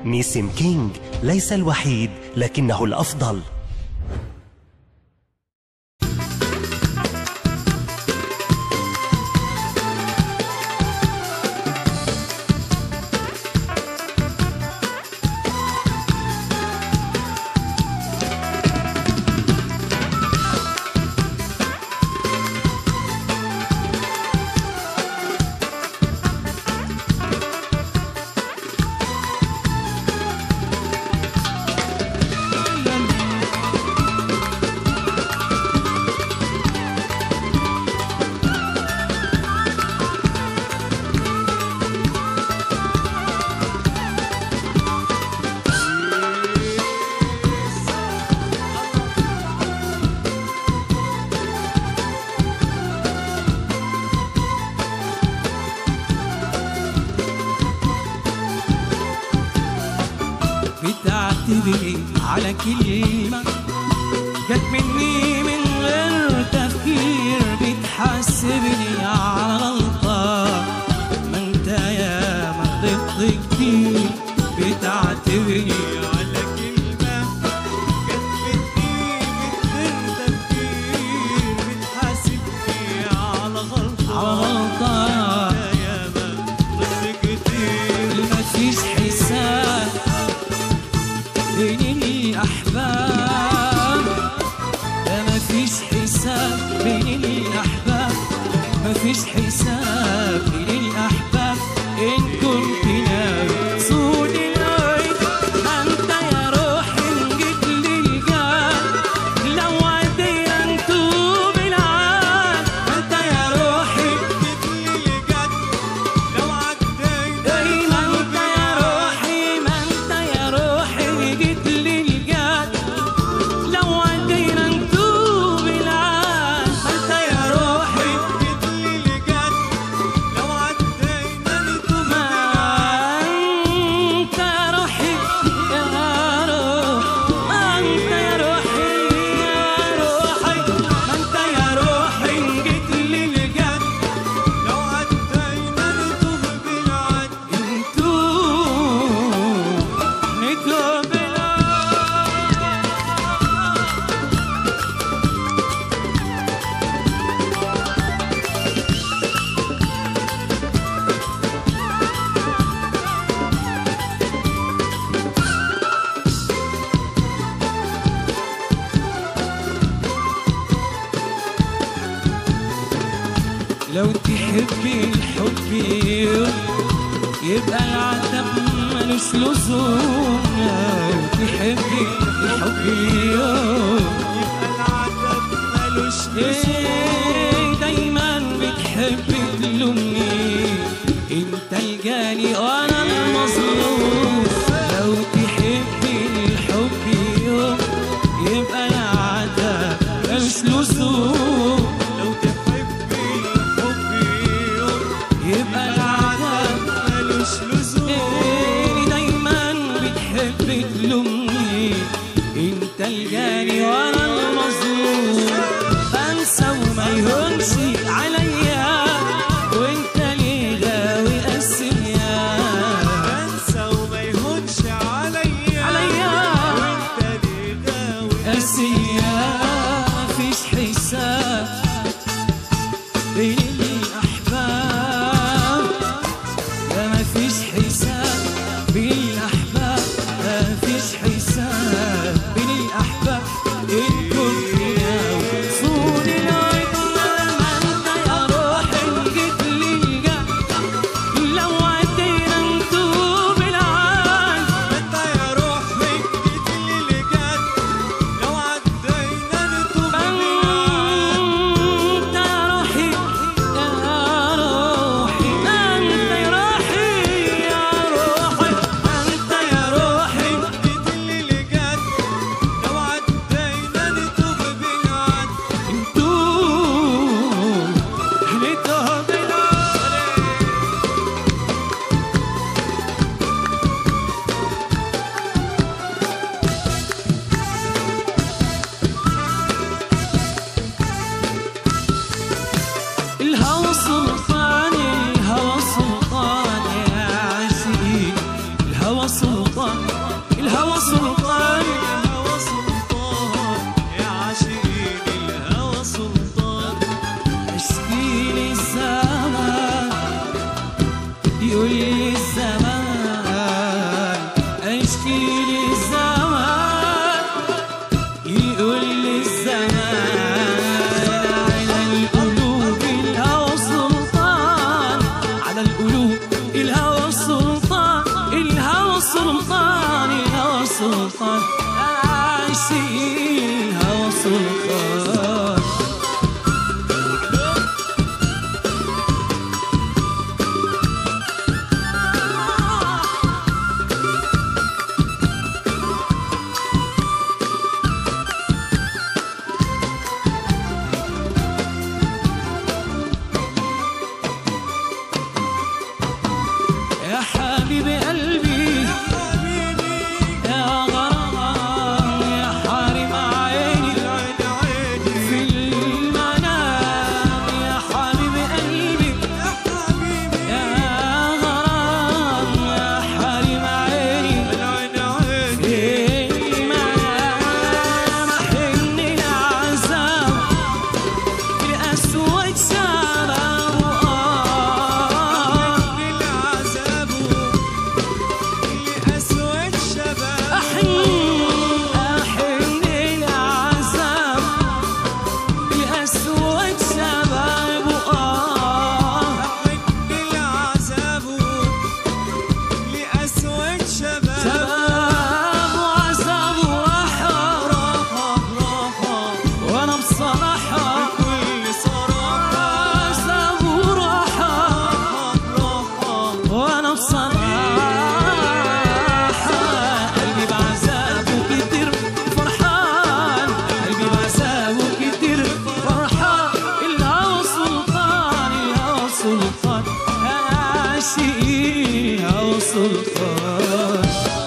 نيسم كينج ليس الوحيد لكنه الأفضل بتعتبري على كلمة جت مني من غير تفكير بتحسبني على غلطة ما انت يا ما غلطت كتير بتعتبري على كلمة جت مني من غير تفكير بتحاسبني على غلطة على غلطة يا ما غلطت كتير مفيش حساب بين الأحباب ده مفيش حساب بين الأحباب مفيش حساب بين الأحباب إن كنت ناوي صون العين ما أنت يا روحي نجيب لي الجال لو عدينا نتوب العال ما أنت يا روحي نجيب لي الجال لو عدينا دايما انت يا روحي ما انت يا روحي جيت لي الجاد لو عدينا نتوب العاد ما انت يا روحي جيت لي الجاد لو عدينا نتوب العاد انت يا روحي يا روح ما انت يا روحي يا روحي ما انت يا روحي جيت لي الجاد لو عدينا نتوب بالعد نتوب نتوب بالعد لو تحبي الحب يوم يبقى العتب ملوش لزوم لو تحبي الحب يوم يبقى العتب ملوش لزوم دايما بتحبي تلومني انت الجاني وانا المظلوم لو تحبي الحب يوم يبقى العتب ملوش لزوم لو تحبي الحب يوم يبقى العتب ملوش لزوم دايما بتحب تلومني انت الجاني وانا المظلوم بنسى وما يهونش عليا وانت ليه غاوي قاسيا بنسى وما يهونش عليا عليا وانت ليه غاوي قاسيا مفيش حساب بين الأحباب ده مفيش حساب بين الأحباب ده مفيش حساب بين الأحباب إن كنت ناوي صون العين ما أنت يا روحي جيت لي الجنة لو عدينا نتوب العين أنت يا روحي جيت لي الجنة لو عدينا نتوب العين أنت يا روحي يا روحي أنت يا روحي يا روحي أنت يا روحي جيت لي الجنة لو عدينا نتوب بالعين نتوب نتوب بالعين الهوى سلطان الهوى سلطان يا عاشقين الهوى سلطان سلطان الهوى سلطان الهوى سلطان يا عاشقين الهوى سلطان اشكي لي الزمان يقول لي الزمان اشكي لي الزمان يقول لي الزمان على القلوب الهوى سلطان على القلوب الهوى سلطان الهوى سلطان الهوى سلطان عاشقين الهوى سلطان يا حبيب قلبي يا غرام يا حارم عيني العين عيني في المنام يا حبيب قلبي يا حبيبي يا غرام يا حارم عيني العين عيني في المنام حن العذاب في أسود شراب للعذاب لأسود شباب أحن أحن العذاب بأسود شباب آه أحن للعذاب لأسود شباب شباب وعذاب وراحة راحة راحة وأنا بصراحة بكل صراحة عذاب وراحة راحة وأنا بصراحة قلبي بعذابه كتير فرحان قلبي بعذابه كتير فرحان الهوى سلطان الهوى سلطان عاشقين الهوى سلطان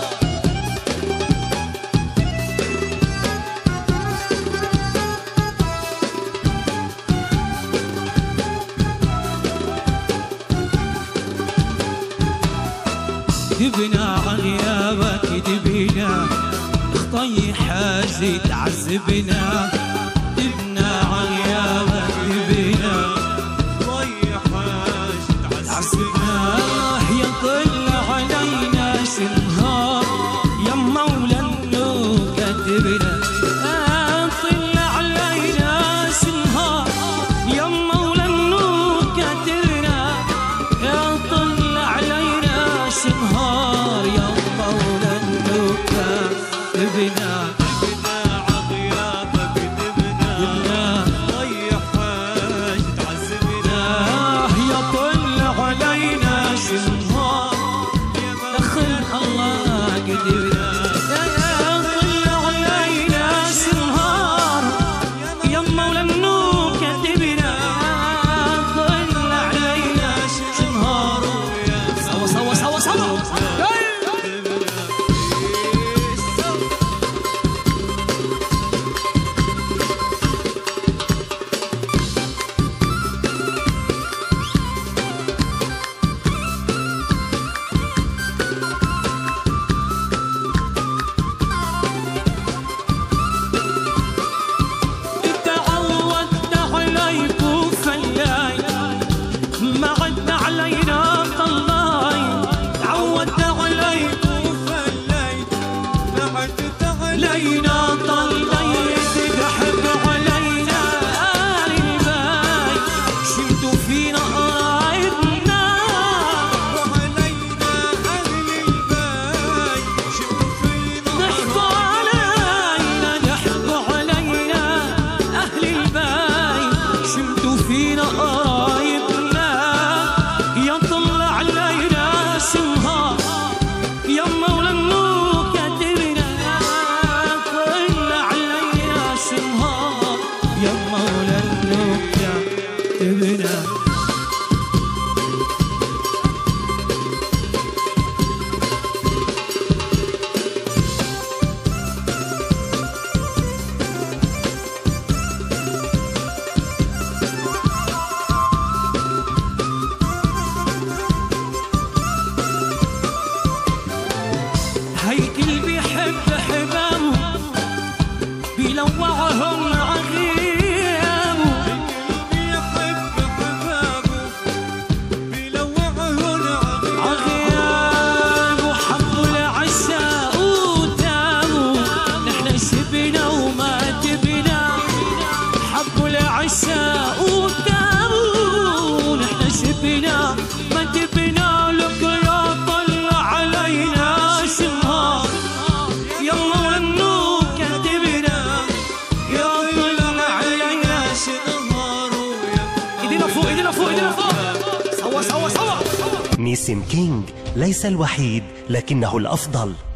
دبنا عغيابك دبنا خطي حاجة تعذبنا دبنا عغيابك دبنا ضيع حاج تعذبنا تعذبنا يا طل علينا شنهار يا مولا النور كاتبنا آه طل علينا شنهار يا مولا النور كاتبنا يا طل علينا شنهار يا مولا النور كاتبنا دبنا عغيابك دبنا دبنا. ضيع حاج تعذبنا آه يا طل علينا شنهار دخل الله قدرنا يا طل علينا شنهار يا مولا النور كاتبنا طل علينا شنهار سوا سوا سوا سوا نيسم كينج ليس الوحيد لكنه الأفضل